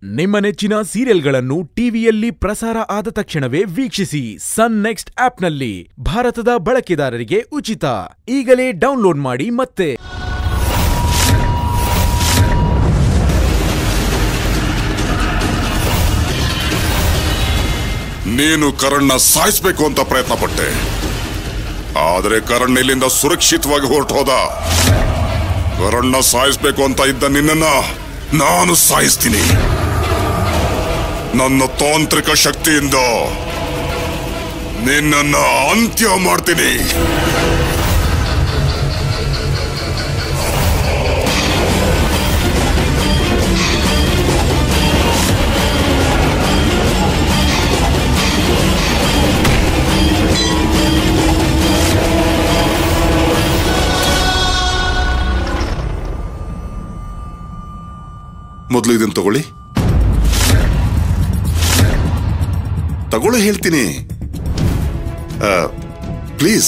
ನಿಮ್ಮ ನೆಚ್ಚಿನ ಸೀರಿಯಲ್ಗಳನ್ನು ಟಿವಿಯಲ್ಲಿ ಪ್ರಸಾರ ಆದ ತಕ್ಷಣವೇ ವೀಕ್ಷಿಸಿ ಸನ್ ನೆಕ್ಸ್ಟ್ ಆಪ್ನಲ್ಲಿ ಭಾರತದ ಬಳಕೆದಾರರಿಗೆ ಉಚಿತ ಈಗಲೇ ಡೌನ್ಲೋಡ್ ಮಾಡಿ ಮತ್ತೆ ನೀನು ಕರಣ್ನ ಸಾಯಿಸ್ಬೇಕು ಅಂತ ಪ್ರಯತ್ನ ಪಟ್ಟೆ ಆದರೆ ಕರಣ್ ಇಲ್ಲಿಂದ ಸುರಕ್ಷಿತವಾಗಿ ಹೊರಟೋದ ಕರಣ್ನ ಸಾಯಿಸ್ಬೇಕು ಅಂತ ಇದ್ದ ನಿನ್ನನ್ನ ನಾನು ಸಾಯಿಸ್ತೀನಿ ನನ್ನ ತಾಂತ್ರಿಕ ಶಕ್ತಿಯಿಂದ ನಿನ್ನನ್ನ ಅಂತ್ಯ ಮಾಡ್ತೀನಿ ಮೊದಲು ಇದನ್ನು ತಗೊಳ್ಳಿ ತಗೊಳ್ಳಿ ಹೇಳ್ತೀನಿ ಪ್ಲೀಸ್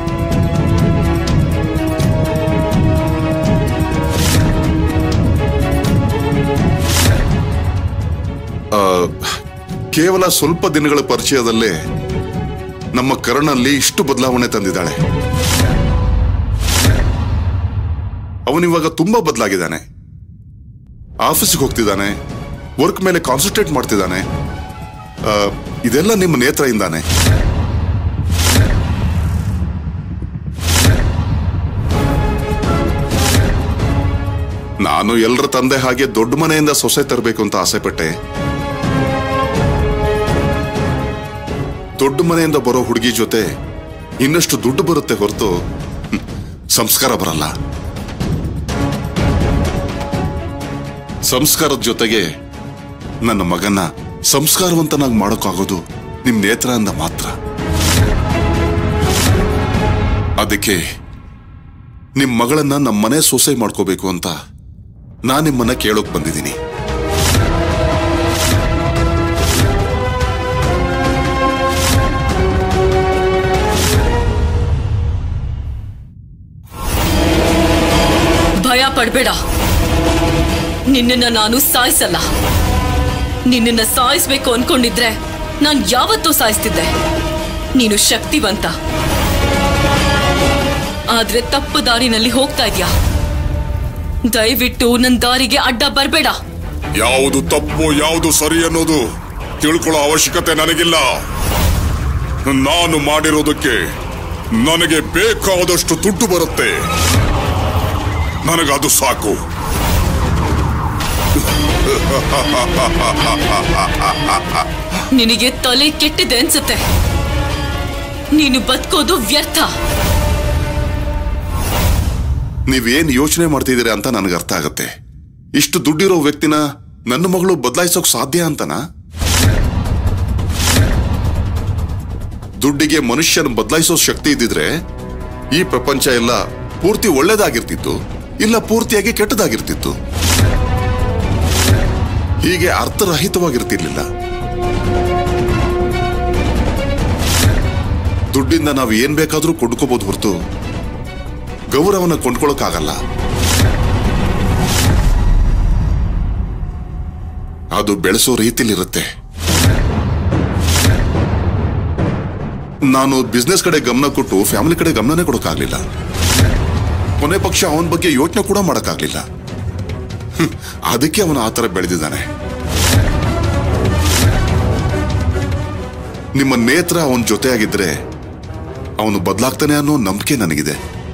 ಕೇವಲ ಸ್ವಲ್ಪ ದಿನಗಳ ಪರಿಚಯದಲ್ಲೇ ನಮ್ಮ ಕರ್ಣಲ್ಲಿ ಇಷ್ಟು ಬದಲಾವಣೆ ತಂದಿದ್ದಾಳೆ ಅವನಿವಾಗ ತುಂಬಾ ಬದಲಾಗಿದ್ದಾನೆ ಆಫೀಸ್ಗೆ ಹೋಗ್ತಿದ್ದಾನೆ ವರ್ಕ್ ಮೇಲೆ ಕಾನ್ಸಂಟ್ರೇಟ್ ಮಾಡ್ತಿದ್ದಾನೆ ಆ, ಇದೆಲ್ಲ ನಿಮ್ಮ ನೇತ್ರದಿಂದಾನೆ ನಾನು ಎಲ್ಲರ ತಂದೆ ಹಾಗೆ ದೊಡ್ಡ ಮನೆಯಿಂದ ಸೊಸೆ ತರಬೇಕು ಅಂತ ಆಸೆ ಪಟ್ಟೆ ದೊಡ್ಡ ಮನೆಯಿಂದ ಬರೋ ಹುಡುಗಿ ಜೊತೆ ಇನ್ನಷ್ಟು ದುಡ್ಡು ಬರುತ್ತೆ ಹೊರತು ಹ್ಮ್, ಸಂಸ್ಕಾರ ಬರಲ್ಲ ಸಂಸ್ಕಾರದ ಜೊತೆಗೆ ನನ್ನ ಮಗನ ಸಂಸ್ಕಾರವಂತನಾಗಿ ಮಾಡೋಕ್ಕಾಗೋದು ನಿಮ್ ನೇತ್ರದಿಂದ ಮಾತ್ರ ಅದಕ್ಕೆ ನಿಮ್ ಮಗಳನ್ನ ನಮ್ಮ ಮನೆ ಸೊಸೆ ಮಾಡ್ಕೋಬೇಕು ಅಂತ ನಾನು ನಿಮ್ಮನ್ನ ಕೇಳೋಕ್ ಬಂದಿದ್ದೀನಿ ಭಯ ಪಡ್ಬೇಡ ನಿನ್ನನ್ನ ನಾನು ಸಾಯಿಸಲ್ಲ ನಿನ್ನನ್ನ ಸಾಯಿಸ್ಬೇಕು ಅನ್ಕೊಂಡಿದ್ರೆ ನಾನ್ ಯಾವತ್ತೂ ಸಾಯಿಸ್ತಿದ್ದೆ ನೀನು ಶಕ್ತಿವಂತ ಆದ್ರೆ ತಪ್ಪು ದಾರಿನಲ್ಲಿ ಹೋಗ್ತಾ ಇದ್ಯಾ ದಯವಿಟ್ಟು ನನ್ ದಾರಿಗೆ ಅಡ್ಡ ಬರ್ಬೇಡ ಯಾವುದು ತಪ್ಪು ಯಾವುದು ಸರಿ ಅನ್ನೋದು ತಿಳ್ಕೊಳ್ಳೋ ಅವಶ್ಯಕತೆ ನನಗಿಲ್ಲ ನಾನು ಮಾಡಿರೋದಕ್ಕೆ ನನಗೆ ಬೇಕಾದಷ್ಟು ದುಡ್ಡು ಬರುತ್ತೆ ನನಗದು ಸಾಕು ನಿನಗೆ ತಲೆ ಕೆಟ್ಟಿದೆ ಅನ್ಸುತ್ತೆ ನೀನು ಬದುಕೋದು ವ್ಯರ್ಥ ನೀವೇನ್ ಯೋಚನೆ ಮಾಡ್ತಿದ್ದೀರಾ ಅಂತ ನನಗೆ ಅರ್ಥ ಆಗತ್ತೆ ಇಷ್ಟು ದುಡ್ಡಿರೋ ವ್ಯಕ್ತಿನ ನನ್ನ ಮಗಳು ಬದಲಾಯಿಸೋಕ್ ಸಾಧ್ಯ ಅಂತನಾ ದುಡ್ಡಿಗೆ ಮನುಷ್ಯನ ಬದಲಾಯಿಸೋ ಶಕ್ತಿ ಇದ್ದಿದ್ರೆ ಈ ಪ್ರಪಂಚ ಎಲ್ಲ ಪೂರ್ತಿ ಒಳ್ಳೇದಾಗಿರ್ತಿತ್ತು ಇಲ್ಲ ಪೂರ್ತಿಯಾಗಿ ಕೆಟ್ಟದಾಗಿರ್ತಿತ್ತು ಹೀಗೆ ಅರ್ಥರಹಿತವಾಗಿರ್ತಿರ್ಲಿಲ್ಲ ದುಡ್ಡಿಂದ ನಾವು ಏನ್ ಬೇಕಾದ್ರೂ ಕೊಂಡ್ಕೋಬಹುದು ಹೊರತು ಗೌರವನ ಕೊಂಡ್ಕೊಳ್ಳೋಕ್ಕಾಗಲ್ಲ ಅದು ಬೆಳೆಸೋ ರೀತಿಲಿರುತ್ತೆ ನಾನು ಬಿಸ್ನೆಸ್ ಕಡೆ ಗಮನ ಕೊಟ್ಟು ಫ್ಯಾಮಿಲಿ ಕಡೆ ಗಮನನೇ ಕೊಡೋಕ್ಕಾಗ್ಲಿಲ್ಲ ಕೊನೆ ಪಕ್ಷ ಅವನ ಬಗ್ಗೆ ಯೋಚನೆ ಕೂಡ ಮಾಡೋಕ್ಕಾಗ್ಲಿಲ್ಲ ಹ್ಮ್, ಅದಕ್ಕೆ ಅವನು ಆ ಥರ ಬೆಳೆದಿದ್ದಾನೆ ನಿಮ್ಮ ನೇತ್ರ ಅವನ ಜೊತೆಯಾಗಿದ್ರೆ ಅವನು ಬದಲಾಗ್ತಾನೆ ಅನ್ನೋ ನಂಬಿಕೆ ನನಗಿದೆ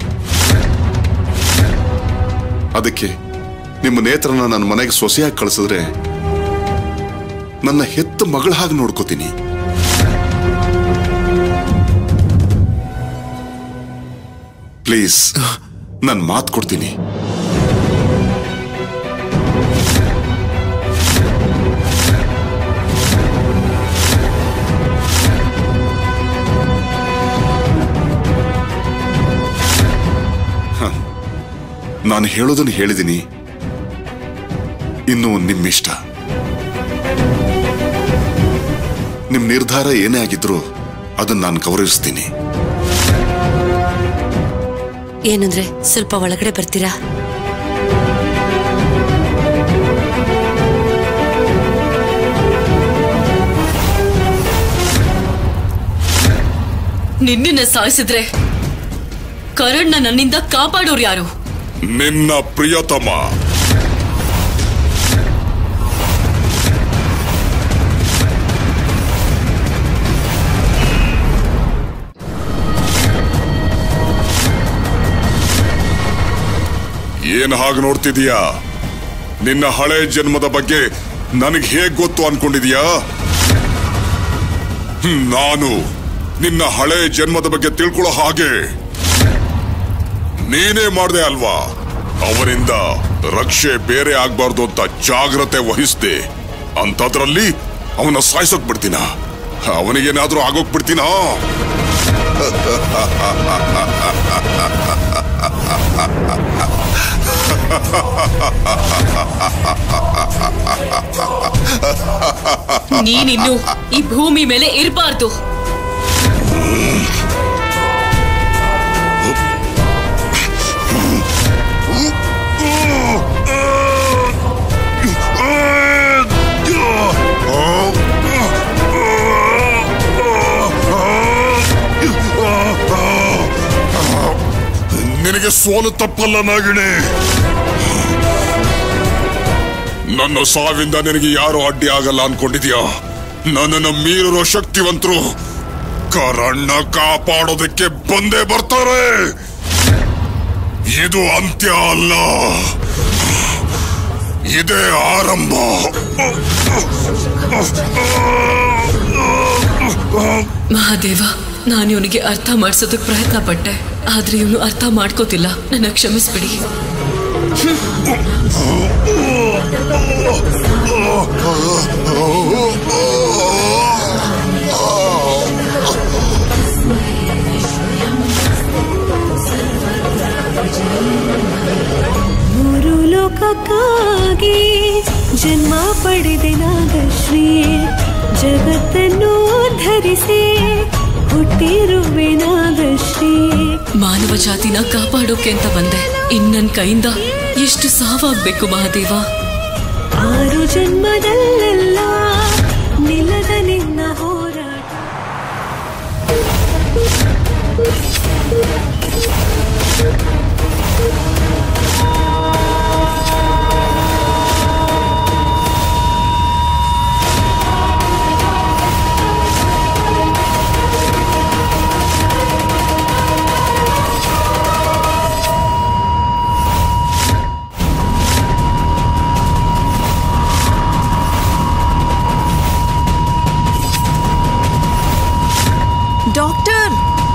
ಅದಕ್ಕೆ ನಿಮ್ಮ ನೇತ್ರನ ನನ್ನ ಮನೆಗೆ ಸೊಸೆಯಾಗಿ ಕಳಿಸಿದ್ರೆ ನನ್ನ ಹೆತ್ತ ಮಗಳ ಹಾಗೆ ನೋಡ್ಕೋತೀನಿ ಪ್ಲೀಸ್ ನಾನು ಮಾತು ಕೊಡ್ತೀನಿ ಹ, ನಾನು ಹೇಳೋದನ್ನು ಹೇಳಿದ್ದೀನಿ ಇನ್ನು ನಿಮ್ಮಿಷ್ಟ ನಿಮ್ ನಿರ್ಧಾರ ಏನೇ ಆಗಿದ್ರು ಅದನ್ನ ನಾನು ಗೌರವಿಸ್ತೀನಿ ಏನಂದ್ರೆ ಸ್ವಲ್ಪ ಒಳಗಡೆ ಬರ್ತೀರಾ ನಿನ್ನನ್ನ ಸಾಯಿಸಿದ್ರೆ ಕರಣ್ನ ನನ್ನಿಂದ ಕಾಪಾಡೋರು ಯಾರು ನಿನ್ನ ಪ್ರಿಯತಮ ಏನ್ ಹಾಗೆ ನೋಡ್ತಿದೀಯಾ ನಿನ್ನ ಹಳೆ ಜನ್ಮದ ಬಗ್ಗೆ ನನಗೆ ಹೇಗ್ ಗೊತ್ತು ಅನ್ಕೊಂಡಿದೀಯಾ ಹ್ಮ್, ನಾನು ನಿನ್ನ ಹಳೆ ಜನ್ಮದ ಬಗ್ಗೆ ತಿಳ್ಕೊಳ್ಳೋ ಹಾಗೆ ನೀನೇ ಮಾಡ್ದೆ ಅಲ್ವಾ ಅವನಿಂದ ರಕ್ಷೆ ಬೇರೆ ಆಗ್ಬಾರ್ದು ಅಂತ ಜಾಗ್ರತೆ ವಹಿಸ್ದೆ ಅಂತದ್ರಲ್ಲಿ ಅವನ ಸಾಯಿಸೋಕ್ ಬಿಡ್ತೀನ ಅವನಿಗೇನಾದ್ರೂ ಆಗೋಕ್ ಬಿಡ್ತೀನ ನೀನಿನ್ನು ಈ ಭೂಮಿ ಮೇಲೆ ಇರಬಾರ್ದು ನಿನಗೆ ಸೋಲು ತಪ್ಪಲ್ಲ ನಾಗಿಣೆ ನನ್ನ ಸಾವಿಂದ ನಿನಗೆ ಯಾರು ಅಡ್ಡಿ ಆಗಲ್ಲ ಅನ್ಕೊಂಡಿದ್ಯಾ ನನ್ನನ್ನು ಮೀರಿರೋ ಶಕ್ತಿವಂತರು ಕರಣ್ಣ ಕಾಪಾಡೋದಕ್ಕೆ ಬಂದೇ ಬರ್ತಾರೆ ಇದು ಅಂತ್ಯ ಅಲ್ಲ ಇದೇ ಆರಂಭ ಮಹಾದೇವ ನಾನು ಇವನಿಗೆ ಅರ್ಥ ಮಾಡಿಸೋದಕ್ಕೆ ಪ್ರಯತ್ನ ಪಟ್ಟೆ ಆದ್ರೆ ಇವನು ಅರ್ಥ ಮಾಡ್ಕೋತಿಲ್ಲ ನನ್ನ ಕ್ಷಮಿಸ್ಬಿಡಿ ಮೂರು ಲೋಕಕ್ಕಾಗಿ ಜನ್ಮ ಪಡೆದೆ ನಾಗಶ್ರೀ ಜಗತ್ತನ್ನು ಧರಿಸಿ ಹುಟ್ಟಿರುವೆ ನಾಗಶ್ರೀ ಮಾನವ ಜಾತಿನ ಕಾಪಾಡೋಕೆ ಅಂತ ಬಂದೆ ಇನ್ನನ್ ಕೈಯಿಂದ ಎಷ್ಟು ಸಾವಾಗ್ಬೇಕು ಮಹಾದೇವ ಆರು ಜನ್ಮದಲ್ಲೆಲ್ಲ ನಿಲ್ಲದ ನಿನ್ನ ಹೋರಾಟ ಡಾಕ್ಟರ್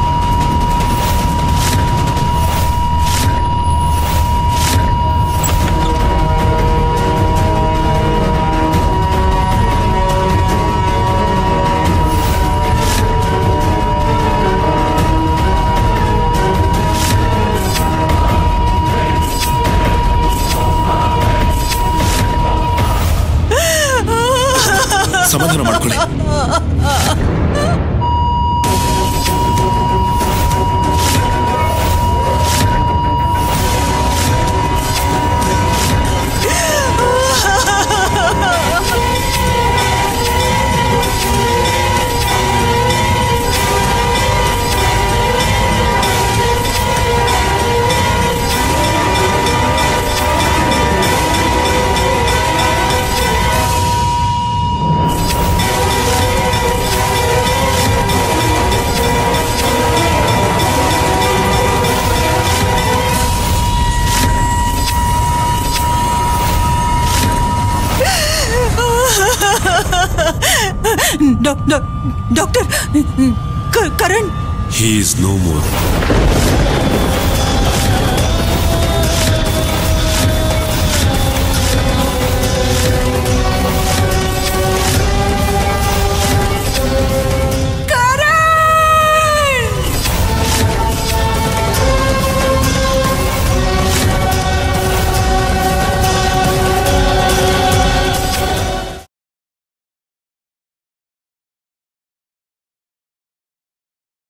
ಸಮಾಧಾನ ಮಾಡ್ಕೊಳ್ಳಿ ಡಾಕ್ಟರ್ ಕ- Karan he is no more